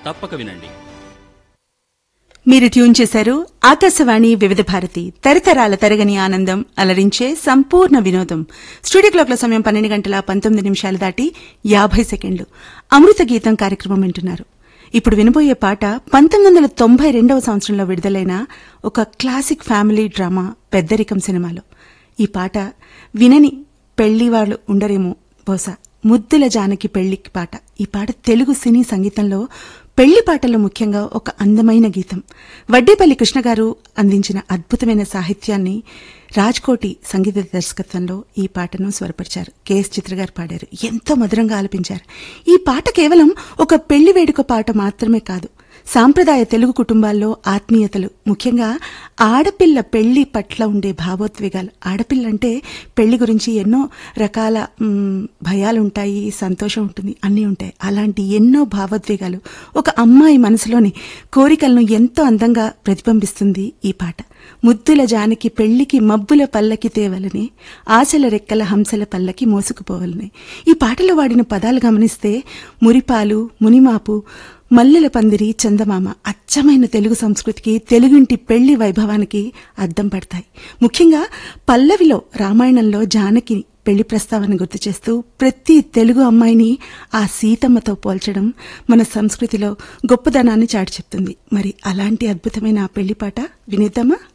తప్పక వినండి మీరు ట్యూన్ చేశారు ఆకాశవాణి వివిధ భారతి తరతరాల తరగని ఆనందం అలరించే సంపూర్ణ వినోదం స్టూడియో క్లాక్ల సమయం పన్నెండు గంటల పంతొమ్మిది నిమిషాలు దాటి యాభై సెకండ్లు అమృత గీతం కార్యక్రమం వింటున్నారు ఇప్పుడు వినబోయే పాట పంతొమ్మిది వందల తొంభై రెండవ సంవత్సరంలో విడుదలైన ఒక క్లాసిక్ ఫ్యామిలీ డ్రామా పెద్దరికం సినిమాలో ఈ పాట వినని పెళ్లి వాళ్ళు ఉండరేమో బహుశా ముద్దుల జానకి పెళ్లికి పాట ఈ పాట తెలుగు సినీ సంగీతంలో పెళ్లి పాటల్లో ముఖ్యంగా ఒక అందమైన గీతం వడ్డేపల్లి కృష్ణ గారు అందించిన అద్భుతమైన సాహిత్యాన్ని రాజ్కోటి సంగీత దర్శకత్వంలో ఈ పాటను స్వరపరిచారు కెఎస్ చిత్ర గారు పాడారు ఎంతో మధురంగా ఆలపించారు ఈ పాట కేవలం ఒక పెళ్లి వేడుక పాట మాత్రమే కాదు సాంప్రదాయ తెలుగు కుటుంబాల్లో ఆత్మీయతలు ముఖ్యంగా ఆడపిల్ల పెళ్లి పట్ల ఉండే భావోద్వేగాలు ఆడపిల్ల అంటే పెళ్లి గురించి ఎన్నో రకాల మ్, భయాలుంటాయి సంతోషం ఉంటుంది అన్నీ ఉంటాయి అలాంటి ఎన్నో భావోద్వేగాలు ఒక అమ్మాయి మనసులోని కోరికలను ఎంతో అందంగా ప్రతిబింబిస్తుంది ఈ పాట ముద్దుల జానకి పెళ్లికి మబ్బుల పల్లకి తేవలని ఆశల రెక్కల హంసల పల్లకి మోసుకుపోవలని ఈ పాటలో వాడిన పదాలు గమనిస్తే మురిపాలు మునిమాపు మల్లెల పందిరి చందమామ అచ్చమైన తెలుగు సంస్కృతికి తెలుగింటి పెళ్లి వైభవానికి అద్దం పడతాయి ముఖ్యంగా పల్లవిలో రామాయణంలో జానకి పెళ్లి ప్రస్తావన గుర్తు చేస్తూ ప్రతి తెలుగు అమ్మాయిని ఆ సీతమ్మతో పోల్చడం మన సంస్కృతిలో గొప్పదనాన్ని చాటి చెప్తుంది మరి అలాంటి అద్భుతమైన ఆ పెళ్లి పాట వినేద్దామా